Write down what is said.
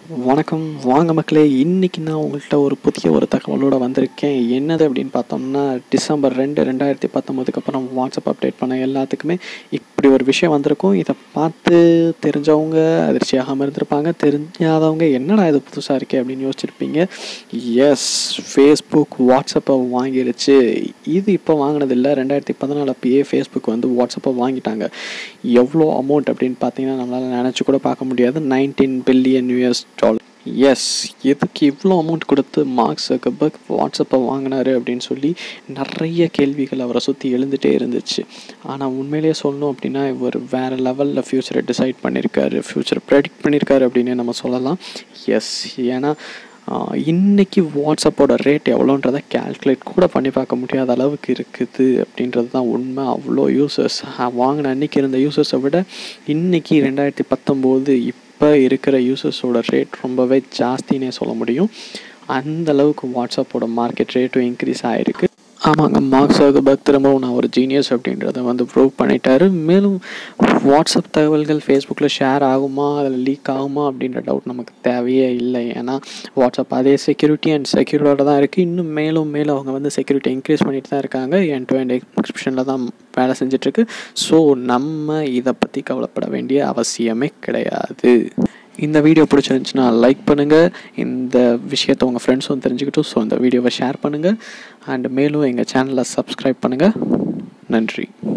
வணக்கம் வாங்க மக்களே இன்றைக்கி நான் உங்கள்கிட்ட ஒரு புதிய ஒரு தகவலோடு வந்திருக்கேன் என்னது அப்படின்னு பார்த்தோம்னா டிசம்பர் ரெண்டு ரெண்டாயிரத்தி பத்தொம்போதுக்கு அப்புறம் வாட்ஸ்அப் அப்டேட் பண்ண எல்லாத்துக்குமே இப்படி ஒரு விஷயம் வந்திருக்கும் இதை பார்த்து தெரிஞ்சவங்க அதிர்ச்சியாகாமல் இருந்திருப்பாங்க தெரிஞ்சாதவங்க என்னடா இது புதுசாக இருக்கே அப்படின்னு யோசிச்சிருப்பீங்க எஸ் ஃபேஸ்புக் வாட்ஸ்அப்பை வாங்கிருச்சு இது இப்போ வாங்கினதில்லை ரெண்டாயிரத்தி பதினாலு அப்பயே ஃபேஸ்புக் வந்து வாட்ஸ்அப்பை வாங்கிட்டாங்க எவ்வளோ அமௌண்ட் அப்படின்னு பார்த்தீங்கன்னா நம்மளால் நினச்சி கூட பார்க்க முடியாது nineteen billion US dollars எதுக்கு இவ்வளோ அமௌண்ட் கொடுத்து மார்க் சக்கர்பர்க் வாட்ஸ்அப்பை வாங்கினாரு அப்படின்னு சொல்லி நிறைய கேள்விகள் அவரை சுற்றி எழுந்துகிட்டே இருந்துச்சு ஆனால் உண்மையிலேயே சொல்லணும் அப்படின்னா இவர் வேறு லெவலில் ஃப்யூச்சரை டிசைட் பண்ணியிருக்காரு ஃப்யூச்சரை ப்ரெடிக்ட் பண்ணியிருக்காரு அப்படின்னு நம்ம சொல்லலாம் எஸ் ஏன்னா ஆஹ், இன்னைக்கு வாட்ஸ்அப்போட ரேட் எவ்வளோன்றதை கால்குலேட் கூட பண்ணி பார்க்க முடியாத அளவுக்கு இருக்குது அப்படின்றது தான் உண்மை அவ்வளோ யூசர்ஸ் வாங்கின அன்னைக்கு இருந்த யூசர்ஸை விட இன்னைக்கு ரெண்டாயிரத்தி பத்தொம்போது இப்போ இருக்கிற யூசர்ஸோட ரேட் ரொம்பவே ஜாஸ்தினே சொல்ல முடியும் அந்த அளவுக்கு வாட்ஸ்அப்போட மார்க்கெட் ரேட்டும் இன்க்ரீஸ் ஆகிருக்கு ஆமாங்க மார்க் சர்கபர்க் திரும்பவும் நான் ஒரு ஜீனியஸ் அப்படின்றத வந்து ப்ரூவ் பண்ணிட்டாரு மேலும் வாட்ஸ்அப் தகவல்கள் ஃபேஸ்புக்கில் ஷேர் ஆகுமா அதில் லீக் ஆகுமா அப்படின்ற டவுட் நமக்கு தேவையே இல்லை ஏன்னா வாட்ஸ்அப் அதே செக்யூரிட்டி அண்ட் செக்யூரோட தான் இருக்குது இன்னும் மேலும் மேலும் அவங்க வந்து செக்யூரிட்டி இன்க்ரீஸ் பண்ணிட்டு தான் இருக்காங்க என் டு எண்ட் எக்ஸ்கிரிப்ஷனில் தான் வேலை செஞ்சிட்ருக்கு ஸோ நம்ம இதை பற்றி கவலைப்பட வேண்டிய அவசியமே கிடையாது இந்த வீடியோ பிடிச்சிருந்துச்சுன்னா லைக் பண்ணுங்கள் இந்த விஷயத்தை உங்கள் ஃப்ரெண்ட்ஸும் தெரிஞ்சுக்கிட்டும் ஸோ இந்த வீடியோவை ஷேர் பண்ணுங்கள் அண்ட் மேலும் எங்கள் சேனலை சப்ஸ்கிரைப் பண்ணுங்கள் நன்றி